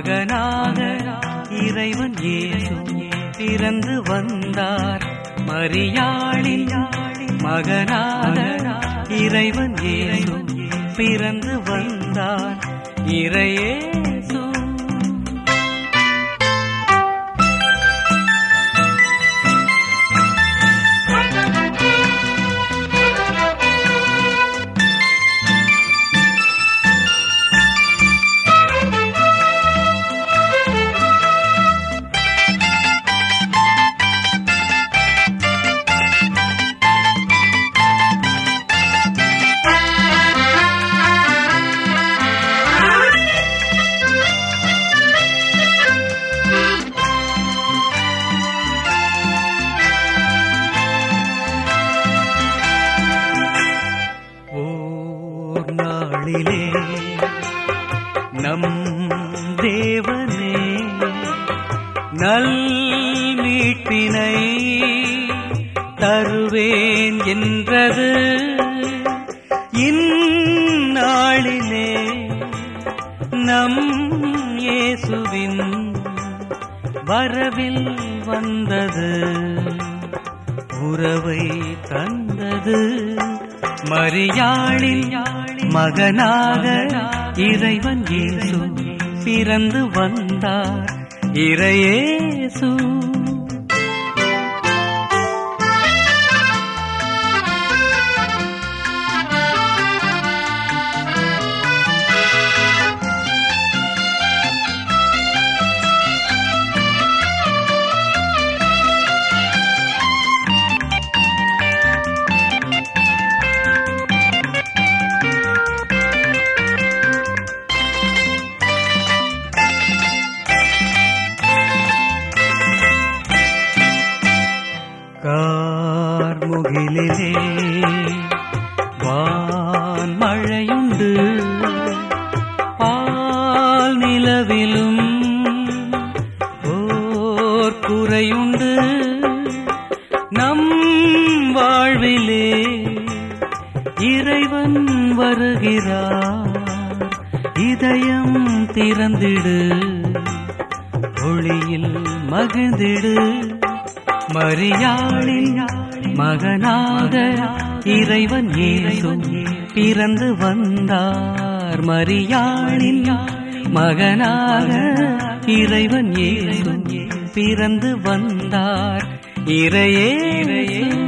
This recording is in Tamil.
மகனாக இறைவன் இயேசு பிறந்து வந்தார் மரியாளின் மகனாக இறைவன் இயேசு பிறந்து வந்தார் இறையேசு ஓர் நாளிலே நம் தேவனே நல் மீட்பினை தருவேன் என்றது இந்நாளிலே நம் இயேசுவின் வரவில் வந்தது உறவை தந்தது மரியாளில் மகனாக இறைவன் இயேசு பிறந்து வந்தார் இறையேசு கார்முகிலிலே வான் மழையுண்டு பால் நிலவிலும் ஓர் குறையுண்டு நம் வாழ்விலே இறைவன் வருகிறார் இதயம் திறந்திடு ஒளியில் மகிழ்ந்திடு மரியாளின் மகனாக இறைவன் இயேசு பிறந்து வந்தார் மரியாளின் மகனாக இறைவன் இயேசு பிறந்து வந்தார் இறையே